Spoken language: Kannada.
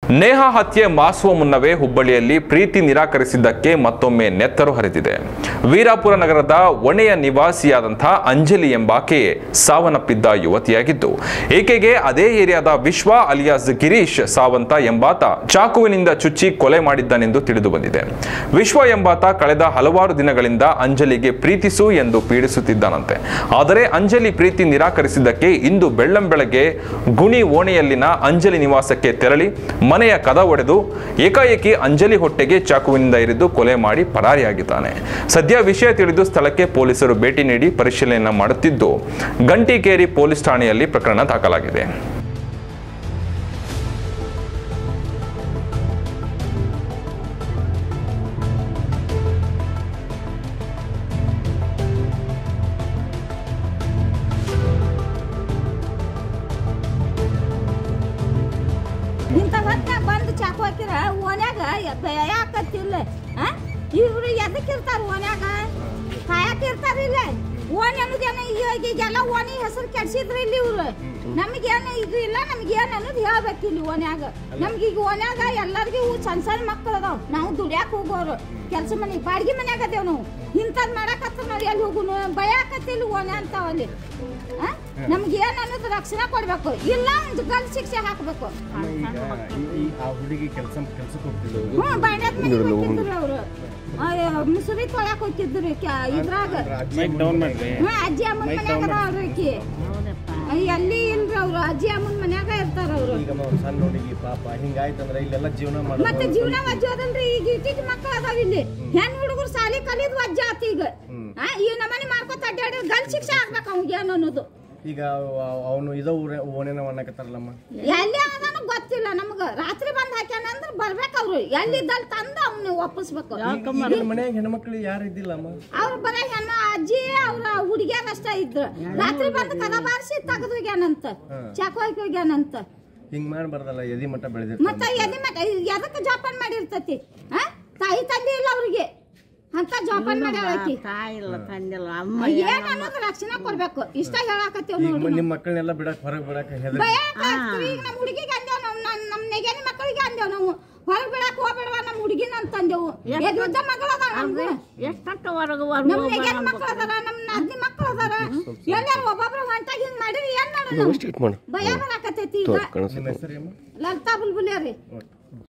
ನೇಹಾ ಹತ್ಯೆ ಮಾಸುವ ಮುನ್ನವೇ ಹುಬ್ಬಳ್ಳಿಯಲ್ಲಿ ಪ್ರೀತಿ ನಿರಾಕರಿಸಿದ್ದಕ್ಕೆ ಮತ್ತೊಮ್ಮೆ ನೆತ್ತರು ಹರಿದಿದೆ ವೀರಾಪುರ ನಗರದ ಒಣೆಯ ನಿವಾಸಿಯಾದಂತಹ ಅಂಜಲಿ ಎಂಬಾಕೆ ಸಾವನ್ನಪ್ಪಿದ್ದ ಯುವತಿಯಾಗಿದ್ದು ಈಕೆಗೆ ಅದೇ ಏರಿಯಾದ ವಿಶ್ವ ಅಲಿಯಾಸ್ ಗಿರೀಶ್ ಸಾವಂತ ಎಂಬಾತ ಚಾಕುವಿನಿಂದ ಚುಚ್ಚಿ ಕೊಲೆ ಮಾಡಿದ್ದಾನೆಂದು ತಿಳಿದು ಬಂದಿದೆ ವಿಶ್ವ ಎಂಬಾತ ಕಳೆದ ಹಲವಾರು ದಿನಗಳಿಂದ ಅಂಜಲಿಗೆ ಪ್ರೀತಿಸು ಎಂದು ಪೀಡಿಸುತ್ತಿದ್ದಾನಂತೆ ಆದರೆ ಅಂಜಲಿ ಪ್ರೀತಿ ನಿರಾಕರಿಸಿದ್ದಕ್ಕೆ ಇಂದು ಬೆಳ್ಳಂಬೆಳಗ್ಗೆ ಗುಣಿ ಓಣೆಯಲ್ಲಿನ ಅಂಜಲಿ ನಿವಾಸಕ್ಕೆ ತೆರಳಿ ಮನೆಯ ಕದ ಒಡೆದು ಏಕಾಏಕಿ ಅಂಜಲಿ ಹೊಟ್ಟೆಗೆ ಚಾಕುವಿನಿಂದ ಇರಿದು ಕೊಲೆ ಮಾಡಿ ಪರಾರಿಯಾಗಿದ್ದಾನೆ ಸದ್ಯ ವಿಷಯ ತಿಳಿದು ಸ್ಥಳಕ್ಕೆ ಪೊಲೀಸರು ಭೇಟಿ ನೀಡಿ ಪರಿಶೀಲನೆ ಮಾಡುತ್ತಿದ್ದು ಗಂಟಿಕೇರಿ ಪೊಲೀಸ್ ಠಾಣೆಯಲ್ಲಿ ಪ್ರಕರಣ ದಾಖಲಾಗಿದೆ ಇಂಥ ಹೊತ್ನ್ಯಾಗ ಬಂದು ಚಾಕು ಹಾಕಿರ ಓನ್ಯಾಗ ಯಾಕತ್ತಿಲ್ಲ ಇವ್ರು ಎದಕ್ಕಿರ್ತಾರ ಓನ್ಯಾಗ ಕಾಯಕ್ ಇರ್ತಾರಿಲ್ಲ ಓಣಿ ಅನ್ನೋದೇನ ಈಗೆಲ್ಲ ಓಣಿ ಹೆಸರು ಕೆಡ್ಸಿದ್ರು ಇಲ್ಲಿ ಇವ್ರು ನಮಗೇನು ಇದು ಇಲ್ಲ ನಮ್ಗೇನು ಅನ್ನೋದು ಹೇಳ್ಬೇಕು ಇಲ್ಲಿ ಓನ್ಯಾಗ ನಮ್ಗೆ ಈಗ ಓನ್ಯಾಗ ಎಲ್ಲರಿಗೂ ಸಣ್ಣ ಸಣ್ಣ ಮಕ್ಕಳು ಅದಾವ ನಾವು ದುಡ್ಯಾಕ ಹೋಗೋರು ಕೆಲಸ ಮನೆ ಬಾಡಿಗೆ ಮನ್ಯಾಗ ಅದೇವ್ ನಾವು ಇಂಥದ್ದು ಮಾಡಕತ್ತ ನಾವು ಎಲ್ಲಿ ಹೋಗುನು ಭಯಾಕತ್ತಿಲ್ಲ ಓನೆ ಅಂತಾವಲ್ಲಿ ನಮ್ಗೆ ಏನು ಅನ್ನೋದು ರಕ್ಷಣೆ ಕೊಡ್ಬೇಕು ಇಲ್ಲ ಒಂದು ಗಲ್ ಶಿಕ್ಷೆ ಹಾಕ್ಬೇಕು ಈಗ ಈ- ಈ ಆ ಹುಡುಗಿ ಕೆಲಸ ಕೆಲ್ಸಕ್ಕೆ ಹೋಗ್ತಿದ್ಲು ಹ್ಞೂ ಬಾಂಡ್ಯದ ಮನೆಗೆ ಹೋಗ್ತಿದ್ರು ಅವರು ಮುಸುರಿ ತೊಳ್ಯಾಕ ಹೋಗ್ತಿದ್ರು ಕ್ಯಾ- ಇದ್ರಾಗ ಮೈಕ್ ಡೌನ್ ಮಾಡ್ರಿ ಹ್ಞೂ ಅಜ್ಜಿ ಅಮ್ಮನ ಮನ್ಯಾಗ ಅದಾವ್ರಿ ಆಕಿ ಎಲ್ಲಿ ಇಲ್ರಿ ಅವ್ರು ಅಜ್ಜಿ ಅಮ್ಮನ ಮನ್ಯಾಗ ಇರ್ತಾರ ಅವ್ರು ಈಗ ನಾವು ಸಣ್ಣ ಹುಡುಗಿ ಪಾಪ ಹಿಂಗಾಯ್ತಂದ್ರೆ ಇಲ್ಲೆಲ್ಲ ಜೀವನ ಮತ್ತೆ ಮಾಡೋದು ಜೀವನ ವಜ್ಜ ಅದಲ್ರಿ ಈಗ ಇಟ್ಟಿಟ್ಟು ಮಕ್ಕಳು ಅದಾವ ಇಲ್ಲಿ ಹೆಣ್ ಹುಡುಗರು ಸಾಲಿ ಕಲಿದ್ ವಜ್ಜ ಆತ ಈಗ ಆ, ಈ ನಮನಿ ಮಾಡ್ಕೊತ ಅಡ್ಡಾಡಿ ಗಲ್ ಶಿಕ್ಷೆ ಆಗ್ಬೇಕು ಅವ್ನಿಗೆ ಏನು ಅನ್ನೋದು ಈಗ ಅವನು ಇದೋ ಊರ ಓನೇನ ಅನ್ನಕತ್ತಾರಲ್ಲಮ್ಮ ಎಲ್ಲಿ ಅದನ್ನ ಗೊತ್ತಿಲ್ಲ ನಮ್ಗ ರಾತ್ರಿ ಬಂದ್ ಹಾಕ್ಯಾನ ಅಂದ್ರ ಬರ್ಬೇಕು ಅವ್ರು ಎಲ್ಲಿದ್ದಲ್ಲಿ ತಂದು ಅವ್ನ ಒಪ್ಪಿಸ್ಬೇಕು ಈಗ ಮನ್ಯಾಗ ಹೆಣ್ಮಕ್ಳು ಯಾರು ಇದ್ದಿಲ್ಲಮ್ಮ ಅವ್ರ ಬರೀ ಹೆಣ್ಣ ಅಜ್ಜಿ ಅವ್ರ ಹುಡುಗಿಯರ್ ಅಷ್ಟ ಇದ್ರು ರಾತ್ರಿ ಬಂದು ಕದ ಬಾರಿಸಿ ತೆಗೆದು ಹೋಗ್ಯಾನಂತ ಚಾಕು ಹಾಕಿ ಹೋಗ್ಯಾನಂತ ಹಿಂಗ್ ಮಾಡ್ಬಾರ್ದಲ್ಲ ಎದಿ ಮಟ್ಟ ಬೆಳೆದಿರ್ತಾರೆ ಮತ್ತ ಎದಿ ಮಟ್ಟ ಎದಕ್ಕೆ ಜೋಪಾನ ಮಾಡಿರ್ತತಿ ಆ ತಾಯಿ ತಂದೆ ಇಲ್ಲ ಅವ್ರಿಗೆ ಅಂತ ಜೋಪಾನ ಮಾಡ್ಯಾಳ ಆಕಿ ತಾಯಿಲ್ಲ ತಂದಿಲ್ಲ ಅಮ್ಮ ಏನ್ ಅನ್ನೋದು ರಕ್ಷಣೆ ಕೊಡ್ಬೇಕು ಇಷ್ಟ ಹೇಳಾಕತ್ತೀವ್ ಈಗ ನೋಡ್ರಿ ನಿಮ್ಮ ಮಕ್ಕಳನ್ನೆಲ್ಲ ಬಿಡಕ್ ಹೊರಗೆ ಬಿಡಕ್ ಹೆದರ್ ಭಯ ಆಗ್ತದೆ. ಈಗ ನಮ್ಮ ಹುಡುಗಿಗೆ ಅಂದೇವ್ ನಾವು ನಮ್ ನಮ್ಮ ನೆಗೆನಿ ಮಕ್ಕಳಿಗೆ ಅಂದೇವ್ ನಾವು ಹೊರಗೆ ಬಿಡಕ್ ಹೋಗ್ಬೇಡವ ನಮ್ಮ ಹುಡುಗಿನ ಅಂತಂದೇವು ಎದ್ದ ಮಗಳ ಅದಾಳ ನಮ್ದು ಎಷ್ಟೊತ್ತು ಹೊರಗೆ ನಮ್ಮ ನೆಗೆನಿ ಮಕ್ಕಳು ಅದಾರ ನಮ್ಮ ನಾದ್ನಿ ಮಕ್ಕಳು ಅದಾರ ಎಲ್ಲಾರು ಒಬ್ಬೊಬ್ರು ಹೊಂಟಾಗಿ ಹಿಂಗ್ ಮಾಡಿರಿ ಏನ್ ಮಾಡೋಣ ಭಯ ಬರಾಕತ್ತೈತಿ ಈಗ ನಿಮ್ಮ ಹೆಸರು ಏಮ್ಮ ಲಲಿತಾ ಬುಲ್ಬುಲಿಯ ರೀ ಓಕೆ